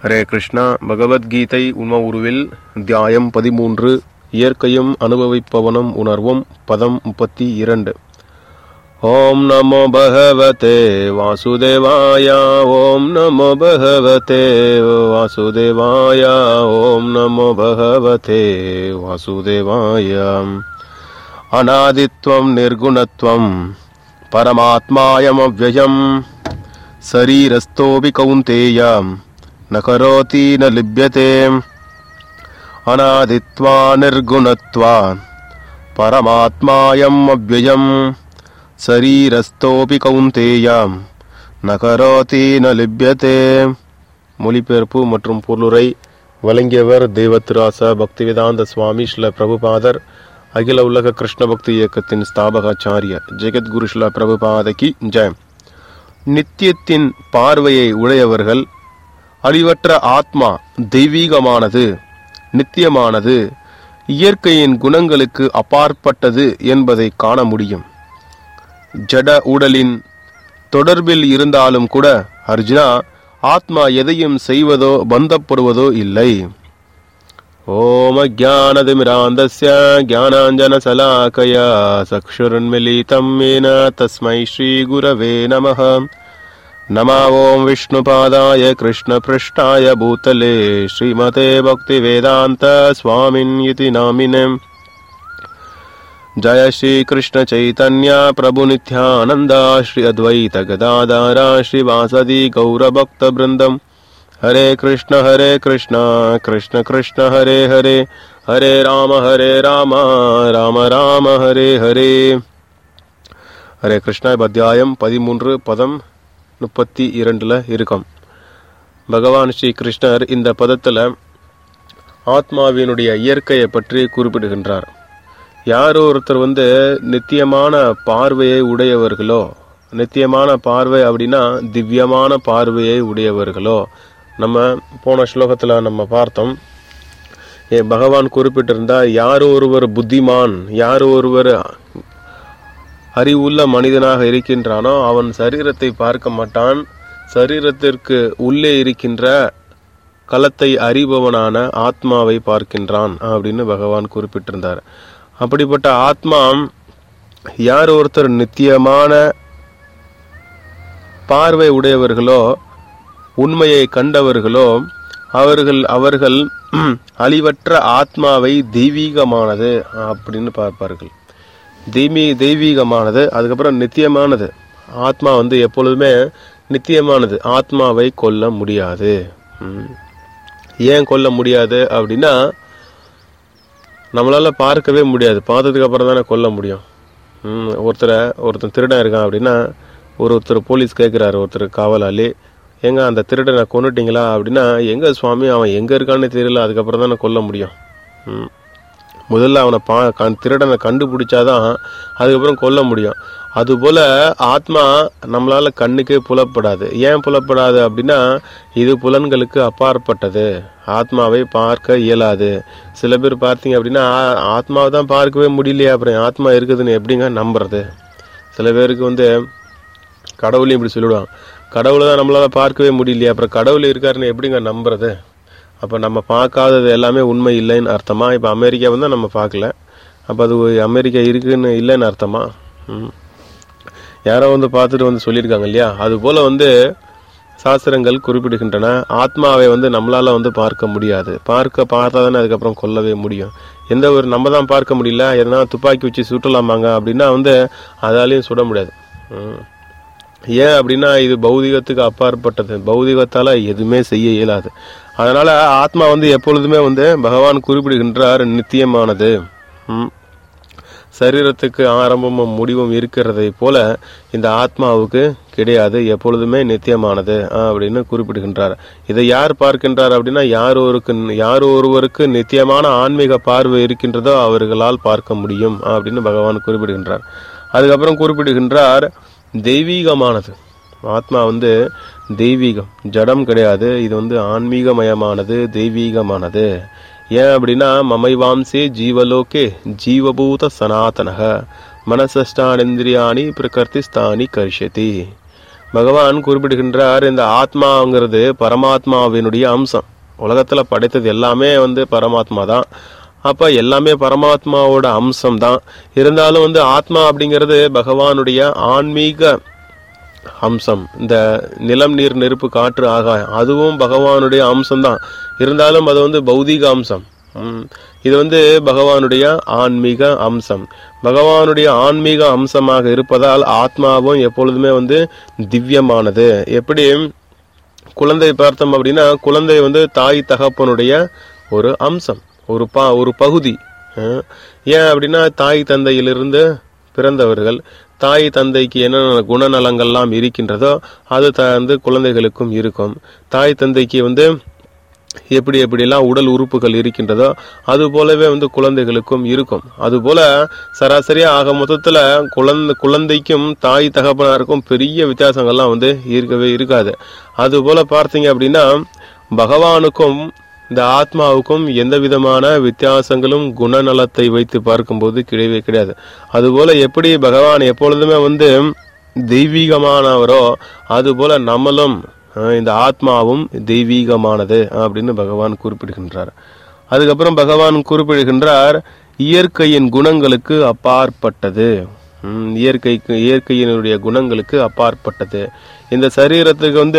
ஹரே கிருஷ்ணா பகவத்கீதை உண்ம உருவில் தியாயம் பதிமூன்று இயற்கையும் அனுபவிப்பவனும் உணர்வும் பதம் முப்பத்தி இரண்டு ஓம் நமோ பகவதே வாசுதேவாய ஓம் நமோ பகவதே வாசுதேவாய ஓம் நமோ பகவதே வாசுதேவாய அநாதித்வம் நிர்குணத்வம் பரமாத்மாயமவ்யயம் शरीरस्थोऽपि कौन्तेय न करोति न लिप्यते अनादित्वा निर्गुणत्वा परमात्मायम् अव्ययम् शरीरस्थोऽपि कौन्तेय न करोति न लिप्यते மொழிபெயர்ப்பு மற்றும் பொருளுரை வழங்கியவர் தேவத்திராச பக்திவேதாந்த சுவாமி ஸ்ல பிரபுபாதர் அகில உலக கிருஷ்ண பக்தி இயக்கத்தின் ஸ்தாபகாச்சாரிய ஜெகத்குரு ஸ்ல பிரபுபாதகி ஜெயம் நித்தியத்தின் பார்வையை உடையவர்கள் அழிவற்ற ஆத்மா தெய்வீகமானது நித்தியமானது இயற்கையின் குணங்களுக்கு அப்பாற்பட்டது என்பதை காண முடியும் ஜட உடலின் தொடர்பில் இருந்தாலும் கூட அர்ஜுனா ஆத்மா எதையும் செய்வதோ பந்தப்படுவதோ இல்லை ஓம ஜானதிமிராந்தஸ்ய ஜானாஞ்சனசலாக்கயா சக்ஷுரன்மிலிதம் மேன தஸ்மை ஸ்ரீகுரவே நமः नमा ॐ विष्णुपादाय कृष्णपृष्ठाय भूतले श्रीमते भक्तिवेदान्त स्वामिन् इति नामिने जय श्रीकृष्णचैतन्य प्रभुनित्यानन्द श्री अद्वैत गदाधारा श्रीवासदि गौरभक्तवृन्दम् हरे कृष्ण हरे कृष्ण कृष्ण कृष्ण हरे हरे हरे राम हरे राम ராம ராம ஹரே ஹரே ஹரே கிருஷ்ணா இப்ப அத்தியாயம் பதிமூன்று பதம் முப்பத்தி இரண்டுல இருக்கும் பகவான் ஸ்ரீ கிருஷ்ணர் இந்த பதத்துல ஆத்மாவினுடைய இயற்கையை பற்றி குறிப்பிடுகின்றார் யாரோ ஒருத்தர் வந்து நித்தியமான பார்வையை உடையவர்களோ நித்தியமான பார்வை அப்படின்னா திவ்யமான பார்வையை உடையவர்களோ நம்ம போன ஸ்லோகத்துல நம்ம பார்த்தோம் ஏ பகவான் குறிப்பிட்டிருந்தா யார் ஒருவர் புத்திமான் யார் ஒருவர் அறிவுள்ள மனிதனாக இருக்கின்றானோ அவன் சரீரத்தை பார்க்க மாட்டான் சரீரத்திற்கு உள்ளே இருக்கின்ற களத்தை அறிபவனான ஆத்மாவை பார்க்கின்றான் அப்படின்னு பகவான் குறிப்பிட்டிருந்தார் அப்படிப்பட்ட ஆத்மா யார் ஒருத்தர் நித்தியமான பார்வை உடையவர்களோ உண்மையை கண்டவர்களோ அவர்கள் அவர்கள் அழிவற்ற ஆத்மாவை தெய்வீகமானது அப்படின்னு பார்ப்பார்கள் தெய்வீ தெய்வீகமானது அதுக்கப்புறம் நித்தியமானது ஆத்மா வந்து எப்பொழுதுமே நித்தியமானது ஆத்மாவை கொல்ல முடியாது ம். ஏன் கொல்ல முடியாது அப்படின்னா நம்மளால பார்க்கவே முடியாது பார்த்ததுக்கு அப்புறம் தானே கொல்ல முடியும் ம், ஒருத்தரை ஒருத்தன் திருடன் இருக்கான் அப்படின்னா ஒருத்தர் போலீஸ் கேட்குறாரு ஒருத்தர் காவலாளி எங்க அந்த திருடனை கொண்டுட்டீங்களா அப்படின்னா எங்க சுவாமி அவன் எங்க இருக்கான்னு தெரியல அதுக்கப்புறம் தானே கொல்ல முடியும் ம். முதல்ல அவனை பா கண் திருடனை கண்டுபிடிச்சாதான் அதுக்கப்புறம் கொல்ல முடியும் அதுபோல ஆத்மா நம்மளால கண்ணுக்கே புலப்படாது ஏன் புலப்படாது அப்படின்னா இது புலன்களுக்கு அப்பாற்பட்டது ஆத்மாவை பார்க்க இயலாது சில பேர் பார்த்தீங்க அப்படின்னா ஆ- ஆத்மாவை தான் பார்க்கவே முடியலையே அப்புறம் ஆத்மா இருக்குதுன்னு எப்படிங்க நம்புறது சில பேருக்கு வந்து கடவுளையும் இப்படி சொல்லிவிடுவாங்க கடவுளை தான் நம்மளால பார்க்கவே முடியலையே அப்புறம் கடவுள் இருக்காருன்னு எப்படிங்க நம்புறது அப்போ நம்ம பார்க்காதது எல்லாமே உண்மை இல்லைன்னு அர்த்தமா இப்போ அமெரிக்கா வந்து நம்ம பார்க்கல அப்போ அது அமெரிக்கா இருக்குன்னு இல்லைன்னு அர்த்தமா ம். யாரோ வந்து பார்த்துட்டு வந்து சொல்லியிருக்காங்க இல்லையா அது போல வந்து சாஸ்திரங்கள் குறிப்பிடுகின்றன ஆத்மாவை வந்து நம்மளால வந்து பார்க்க முடியாது பார்க்க பார்த்தா தானே அதுக்கப்புறம் கொல்லவே முடியும் எந்த ஒரு நம்ம தான் பார்க்க முடியல எதனா துப்பாக்கி வச்சு சுட்டலாமாங்க அப்படின்னா வந்து அதாலையும் சுட முடியாது ம். ஏன் அப்படின்னா இது பௌதிகத்துக்கு அப்பாற்பட்டது பௌதிகத்தால எதுவுமே செய்ய இயலாது அதனால ஆத்மா வந்து எப்பொழுதுமே வந்து பகவான் குறிப்பிடுகின்றார் நித்தியமானது ம். சரீரத்துக்கு ஆரம்பமும் முடிவும் இருக்கிறதை போல இந்த ஆத்மாவுக்கு கிடையாது எப்பொழுதுமே நித்தியமானது ஆஹ், அப்படின்னு குறிப்பிடுகின்றார் இதை யார் பார்க்கின்றார் அப்படின்னா யார் ஒருக்கு யார் ஒருவருக்கு நித்தியமான ஆன்மீக பார்வை இருக்கின்றதோ அவர்களால் பார்க்க முடியும் ஆஹ், அப்படின்னு பகவான் குறிப்பிடுகின்றார் அதுக்கப்புறம் குறிப்பிடுகின்றார் தெய்வீகமானது ஆத்மா வந்து தெய்வீகம் ஜடம் கிடையாது இது வந்து ஆன்மீகமயமானது தெய்வீகமானது ஏன் அப்படின்னா மமைவாம்சே ஜீவலோகே ஜீவபூத சனாதனக மனசஷ்டானேந்திரியாணி பிரகிருதிஸ்தானி கரிஷதி பகவான் குறிப்பிடுகின்றார் இந்த ஆத்மாங்கிறது பரமாத்மாவினுடைய அம்சம் உலகத்துல படைத்தது எல்லாமே வந்து பரமாத்மா தான் அப்ப எல்லாமே பரமாத்மாவோட அம்சம் தான் இருந்தாலும் வந்து ஆத்மா அப்படிங்கிறது பகவானுடைய ஆன்மீக அம்சம் இந்த நிலம் நீர் நெருப்பு காற்று ஆகாயம் அதுவும் பகவானுடைய அம்சம்தான் இருந்தாலும் அது வந்து பௌதீக அம்சம் ம். இது வந்து பகவானுடைய ஆன்மீக அம்சம் பகவானுடைய ஆன்மீக அம்சமாக இருப்பதால் ஆத்மாவும் எப்பொழுதுமே வந்து திவ்யமானது எப்படி குழந்தை பார்த்தோம் அப்படின்னா குழந்தை வந்து தாய் தகப்பனுடைய ஒரு அம்சம் ஒரு பா ஒரு பகுதி அஹ். ஏன் அப்படின்னா தாய் தந்தையிலிருந்து பிறந்தவர்கள் தாய் தந்தைக்கு என்னென்ன குணநலங்கள்லாம் இருக்கின்றதோ அது த வந்து குழந்தைகளுக்கும் இருக்கும் தாய் தந்தைக்கு வந்து எப்படி எப்படிலாம் உடல் உறுப்புகள் இருக்கின்றதோ அது போலவே வந்து குழந்தைகளுக்கும் இருக்கும் அது போல சராசரியா ஆக மொத்தத்துல குழந்தை குழந்தைக்கும் தாய் தகப்பனாருக்கும் பெரிய வித்தியாசங்கள்லாம் வந்து இருக்கவே இருக்காது அது போல பார்த்தீங்க அப்படின்னா பகவானுக்கும் இந்த ஆத்மாவுக்கும் எந்த விதமான வித்தியாசங்களும் குணநலத்தை வைத்து பார்க்கும்போது கிடையவே கிடையாது அதுபோல எப்படி பகவான் எப்பொழுதுமே வந்து தெய்வீகமானவரோ அதுபோல நம்மளும் அஹ், இந்த ஆத்மாவும் தெய்வீகமானது அப்படின்னு பகவான் குறிப்பிடுகின்றார் அதுக்கப்புறம் பகவான் குறிப்பிடுகின்றார் இயற்கையின் குணங்களுக்கு அப்பாற்பட்டது ம், இயற்கைக்கு இயற்கையினுடைய குணங்களுக்கு அப்பாற்பட்டது இந்த சரீரத்துக்கு வந்து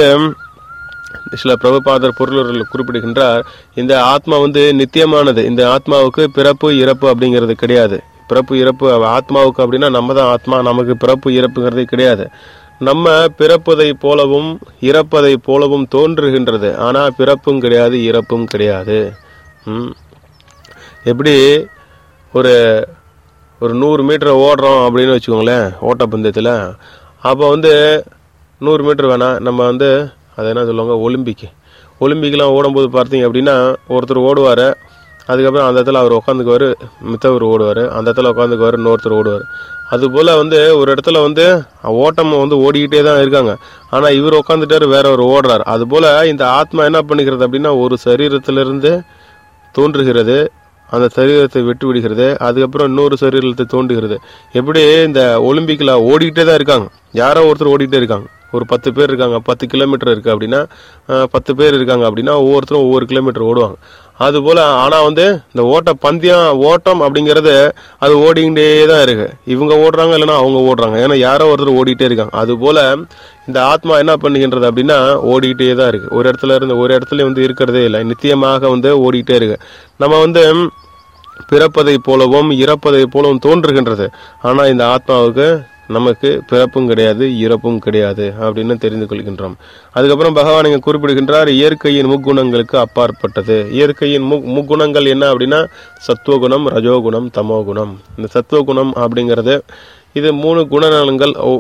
சில பிரபுபாதர் பொருளர்கள் குறிப்பிடுகின்றார் இந்த ஆத்மா வந்து நித்தியமானது இந்த ஆத்மாவுக்கு பிறப்பு இறப்பு அப்படிங்கிறது கிடையாது பிறப்பு இறப்பு ஆத்மாவுக்கு அப்படின்னா நம்ம தான் ஆத்மா நமக்கு பிறப்பு இறப்புங்கிறதே கிடையாது நம்ம பிறப்பதை போலவும் இறப்பதை போலவும் தோன்றுகின்றது ஆனா பிறப்பும் கிடையாது இறப்பும் கிடையாது ம். எப்படி ஒரு ஒரு நூறு மீட்டர் ஓடுறோம் அப்படின்னு வச்சுக்கோங்களேன் ஓட்டப்பந்தயத்தில் அப்போ வந்து நூறு மீட்டர் வேணாம் நம்ம வந்து அதை என்ன சொல்லுவாங்க ஒலிம்பிக் ஒலிம்பிக்லாம் ஓடும்போது பார்த்தீங்க அப்படின்னா ஒருத்தர் ஓடுவார் அதுக்கப்புறம் அந்த இடத்துல அவர் உட்காந்துக்குவார் மித்தவர் ஓடுவார் அந்த இடத்துல உட்காந்துக்குவார் இன்னொருத்தர் ஓடுவார் அதுபோல் வந்து ஒரு இடத்துல வந்து ஓட்டம் வந்து ஓடிக்கிட்டே தான் இருக்காங்க ஆனால் இவர் உட்காந்துட்டாரு வேற ஒரு ஓடுறாரு அதுபோல் இந்த ஆத்மா என்ன பண்ணிக்கிறது அப்படின்னா ஒரு சரீரத்திலிருந்து தோன்றுகிறது அந்த சரீரத்தை விட்டு விடுகிறது அதுக்கப்புறம் இன்னொரு சரீரத்தை தோன்றுகிறது எப்படி இந்த ஒலிம்பிக்ல ஓடிக்கிட்டே தான் இருக்காங்க யாரோ ஒருத்தர் ஓடிக்கிட்டே இருக்காங்க ஒரு பத்து பேர் இருக்காங்க பத்து கிலோமீட்டர் இருக்கு அப்படின்னா அஹ், பத்து பேர் இருக்காங்க அப்படின்னா ஒவ்வொருத்தரும் ஒவ்வொரு கிலோமீட்டர் ஓடுவாங்க அது போல ஆனா வந்து இந்த ஓட்ட பந்தயம் ஓட்டம் அப்படிங்கறது அது ஓடிக்கிட்டே தான் இருக்கு இவங்க ஓடுறாங்க இல்லைன்னா அவங்க ஓடுறாங்க ஏன்னா யாரோ ஒருத்தர் ஓடிட்டே இருக்காங்க அது போல இந்த ஆத்மா என்ன பண்ணுகின்றது அப்படின்னா ஓடிக்கிட்டே தான் இருக்கு ஒரு இடத்துல இருந்து ஒரு இடத்துல வந்து இருக்கிறதே இல்லை நித்தியமாக வந்து ஓடிக்கிட்டே இருக்கு நம்ம வந்து பிறப்பதை போலவும் இறப்பதை போலவும் தோன்றுகின்றது ஆனா இந்த ஆத்மாவுக்கு நமக்கு பிறப்பும் கிடையாது இறப்பும் கிடையாது அப்படின்னு தெரிந்து கொள்கின்றோம் அதுக்கப்புறம் பகவான் இங்க குறிப்பிடுகின்றார் இயற்கையின் முக்குணங்களுக்கு அப்பாற்பட்டது இயற்கையின் மு முக்குணங்கள் என்ன அப்படின்னா சத்துவகுணம் ரஜோகுணம் தமோகுணம் இந்த சத்துவகுணம் அப்படிங்கிறது இது மூணு குணநலங்கள் ஒ-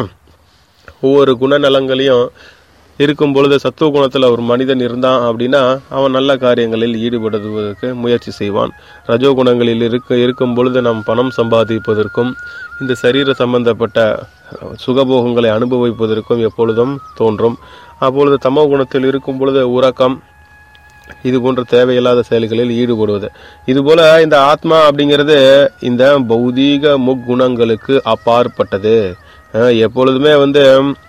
ஒவ்வொரு குணநலங்களையும் இருக்கும் பொழுது சத்துவ குணத்தில் ஒரு மனிதன் இருந்தான் அப்படின்னா அவன் நல்ல காரியங்களில் ஈடுபடுவதற்கு முயற்சி செய்வான் ரஜோ குணங்களில் இருக்க இருக்கும் பொழுது நாம் பணம் சம்பாதிப்பதற்கும் இந்த சரீர சம்பந்தப்பட்ட சுகபோகங்களை அனுபவிப்பதற்கும் எப்பொழுதும் தோன்றும் அப்பொழுது தமோ குணத்தில் இருக்கும் பொழுது உறக்கம் இது போன்ற தேவையில்லாத செயல்களில் ஈடுபடுவது இதுபோல இந்த ஆத்மா அப்படிங்கிறது இந்த பௌதீக முக்குணங்களுக்கு அப்பாற்பட்டது அஹ் எப்பொழுதுமே வந்து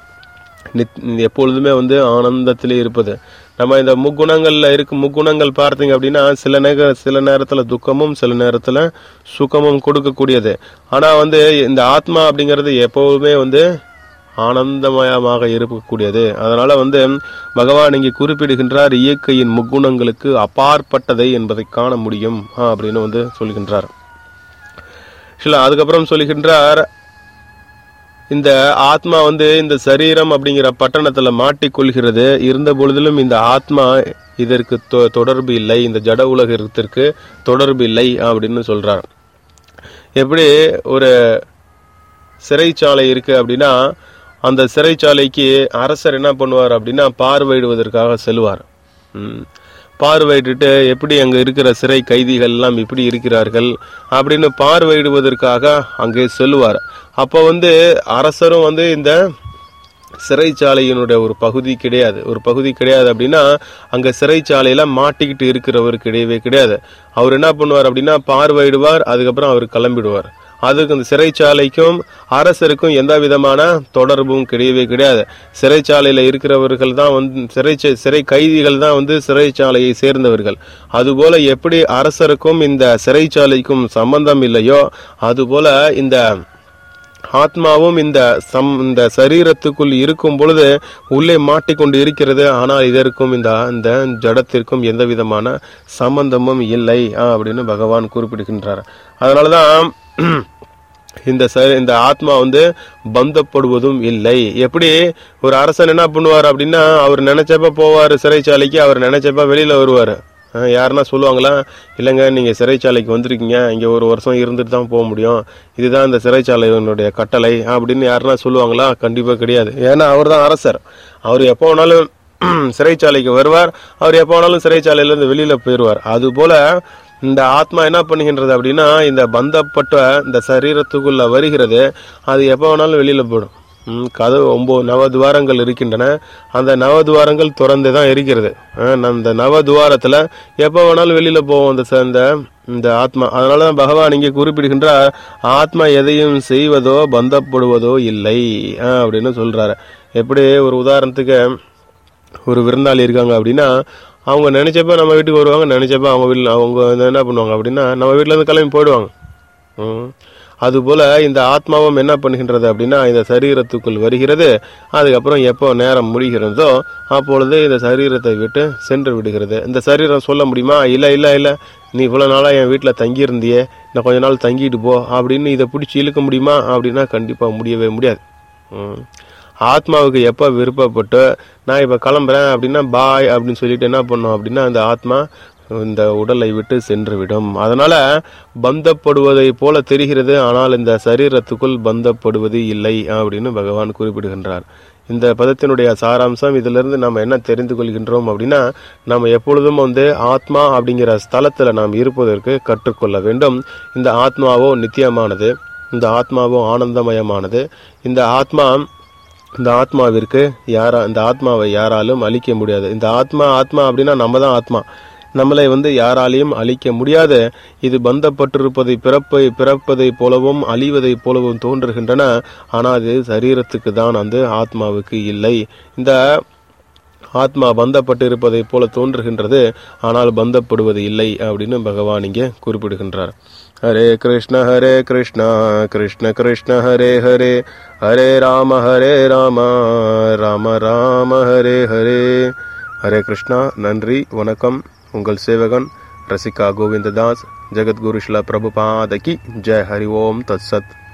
நித்- எப்பொழுதுமே வந்து ஆனந்தத்திலே இருப்பது நம்ம இந்த முக்குணங்கள்ல இருக்கும் முக்குணங்கள் பார்த்தீங்க அப்படின்னா சில நேர சில நேரத்துல துக்கமும் சில நேரத்துல சுகமும் கொடுக்கக்கூடியது ஆனா வந்து இந்த ஆத்மா அப்படிங்கிறது எப்பவுமே வந்து ஆனந்தமயமாக இருக்கக்கூடியது அதனால வந்து பகவான் இங்கே குறிப்பிடுகின்றார் இயற்கையின் முக்குணங்களுக்கு அப்பாற்பட்டதை என்பதை காண முடியும் ஆ, அப்படின்னு வந்து சொல்கின்றார் சில அதுக்கப்புறம் சொல்லுகின்றார் இந்த ஆத்மா வந்து இந்த சரீரம் அப்படிங்கிற பட்டணத்துல மாட்டிக்கொள்கிறது இருந்த பொழுதிலும் இந்த ஆத்மா இதற்கு தொ- தொடர்பு இல்லை இந்த ஜட உலகத்திற்கு தொடர்பு இல்லை அப்படின்னு சொல்றார் எப்படி ஒரு சிறைச்சாலை இருக்கு அப்படின்னா அந்த சிறைச்சாலைக்கு அரசர் என்ன பண்ணுவார் அப்படின்னா பார்வையிடுவதற்காக செல்வார் ம். பார்வையிட்டுட்டு எப்படி அங்க இருக்கிற சிறை கைதிகள் எல்லாம் எப்படி இருக்கிறார்கள் அப்படின்னு பார்வையிடுவதற்காக அங்கே செல்வார் அப்ப வந்து அரசரும் வந்து இந்த சிறைச்சாலையினுடைய ஒரு பகுதி கிடையாது ஒரு பகுதி கிடையாது அப்படின்னா அங்க சிறைச்சாலையில மாட்டிக்கிட்டு இருக்கிறவர் கிடையவே கிடையாது அவர் என்ன பண்ணுவார் அப்படின்னா பார்வையிடுவார் அதுக்கப்புறம் அவர் கிளம்பிடுவார் அதுக்கு இந்த சிறைச்சாலைக்கும் அரசருக்கும் எந்த விதமான தொடர்பும் கிடையவே கிடையாது சிறைச்சாலையில இருக்கிறவர்கள் தான் வந்து சிறை சிறை கைதிகள் தான் வந்து சிறைச்சாலையை சேர்ந்தவர்கள் அதுபோல எப்படி அரசருக்கும் இந்த சிறைச்சாலைக்கும் சம்பந்தம் இல்லையோ அதுபோல இந்த ஆத்மாவும் இந்த சம் இந்த சரீரத்துக்குள் இருக்கும் பொழுது உள்ளே மாட்டிக்கொண்டு இருக்கிறது ஆனால் இதற்கும் இந்த இந்த ஜடத்திற்கும் எந்த விதமான சம்பந்தமும் இல்லை ஆ, அப்படின்னு பகவான் குறிப்பிடுகின்றார் அதனாலதான் இந்த ச- இந்த ஆத்மா வந்து பந்தப்படுவதும் இல்லை எப்படி ஒரு அரசன் என்ன பண்ணுவார் அப்படின்னா அவர் நினைச்சப்ப போவார் சிறைச்சாலைக்கு அவர் நினைச்சப்ப வெளியில வருவார் அஹ் யாருன்னா சொல்லுவாங்களா இல்லைங்க நீங்க சிறைச்சாலைக்கு வந்திருக்கீங்க இங்க ஒரு வருஷம் இருந்துட்டு தான் போக முடியும் இதுதான் இந்த சிறைச்சாலையினுடைய கட்டளை அப்படின்னு யாருன்னா சொல்லுவாங்களா கண்டிப்பா கிடையாது ஏன்னா அவர் தான் அரசர் அவர் எப்போ வேணாலும் சிறைச்சாலைக்கு வருவார் அவர் எப்போ வேணாலும் சிறைச்சாலையில இருந்து வெளியில போயிடுவார் அது போல இந்த ஆத்மா என்ன பண்ணுகின்றது அப்படின்னா இந்த பந்தப்பட்ட இந்த சரீரத்துக்குள்ள வருகிறது அது எப்போ வேணாலும் வெளியில போயிடும் ம், கதவு ஒன்பது நவதுவாரங்கள் இருக்கின்றன அந்த நவதுவாரங்கள் திறந்தே தான் இருக்கிறது அஹ், அந்த நவதுவாரத்துல எப்போ வேணாலும் வெளியில போவோம் அந்த ச- இந்த இந்த ஆத்மா அதனால தான் பகவான் இங்கே குறிப்பிடுகின்றார் ஆத்மா எதையும் செய்வதோ பந்தப்படுவதோ இல்லை அஹ், அப்படின்னு சொல்றாரு எப்படி ஒரு உதாரணத்துக்கு ஒரு விருந்தாளி இருக்காங்க அப்படின்னா அவங்க நினைச்சப்ப நம்ம வீட்டுக்கு வருவாங்க நினைச்சப்ப அவங்க வீட்டில் அவங்க வந்து என்ன பண்ணுவாங்க அப்படின்னா நம்ம வீட்ல இருந்து கிளம்பி போயிடுவாங்க ம். அதுபோல இந்த ஆத்மாவும் என்ன பண்ணுகின்றது அப்படின்னா இந்த சரீரத்துக்குள் வருகிறது அதுக்கப்புறம் எப்போ நேரம் முடிகிறதோ அப்பொழுது இந்த சரீரத்தை விட்டு சென்று விடுகிறது இந்த சரீரம் சொல்ல முடியுமா இல்ல இல்ல இல்ல நீ இவ்வளவு நாளா என் வீட்டுல தங்கி இருந்தியே இன்னும் கொஞ்ச நாள் தங்கிட்டு போ அப்படின்னு இதை பிடிச்சி இழுக்க முடியுமா அப்படின்னா கண்டிப்பா முடியவே முடியாது ம். ஆத்மாவுக்கு எப்போ விருப்பப்பட்டு நான் இப்போ கிளம்புறேன் அப்படின்னா பாய் அப்படின்னு சொல்லிட்டு என்ன பண்ணோம் அப்படின்னா அந்த ஆத்மா இந்த உடலை விட்டு சென்று விடும் அதனால பந்தப்படுவதை போல தெரிகிறது ஆனால் இந்த சரீரத்துக்குள் பந்தப்படுவது இல்லை அப்படின்னு பகவான் குறிப்பிடுகின்றார் இந்த பதத்தினுடைய சாராம்சம் இதிலிருந்து நம்ம என்ன தெரிந்து கொள்கின்றோம் அப்படின்னா நம்ம எப்பொழுதும் வந்து ஆத்மா அப்படிங்கிற ஸ்தலத்துல நாம் இருப்பதற்கு கற்றுக்கொள்ள வேண்டும் இந்த ஆத்மாவோ நித்தியமானது இந்த ஆத்மாவோ ஆனந்தமயமானது இந்த ஆத்மா இந்த ஆத்மாவிற்கு யாரா இந்த ஆத்மாவை யாராலும் அழிக்க முடியாது இந்த ஆத்மா ஆத்மா அப்படின்னா நம்ம தான் ஆத்மா நம்மளை வந்து யாராலையும் அழிக்க முடியாது இது பந்தப்பட்டிருப்பதை பிறப்பை பிறப்பதை போலவும் அழிவதை போலவும் தோன்றுகின்றன ஆனால் அது சரீரத்துக்கு தான் அந்த ஆத்மாவுக்கு இல்லை இந்த ஆத்மா பந்தப்பட்டு இருப்பதை போல தோன்றுகின்றது ஆனால் பந்தப்படுவது இல்லை அப்படின்னு பகவான் இங்கே குறிப்பிடுகின்றார் ஹரே கிருஷ்ண ஹரே கிருஷ்ணா கிருஷ்ண கிருஷ்ண ஹரே ஹரே ஹரே ராம ஹரே ராம ராம ராம ஹரே ஹரே ஹரே கிருஷ்ணா நன்றி வணக்கம் உங்கள் சேவகன் ரசிகா கோவிந்ததாஸ் ஜெகத்குரு ஸ்ல பிரபுபாதகி ஜெய் ஹரி ஓம் தத் சத்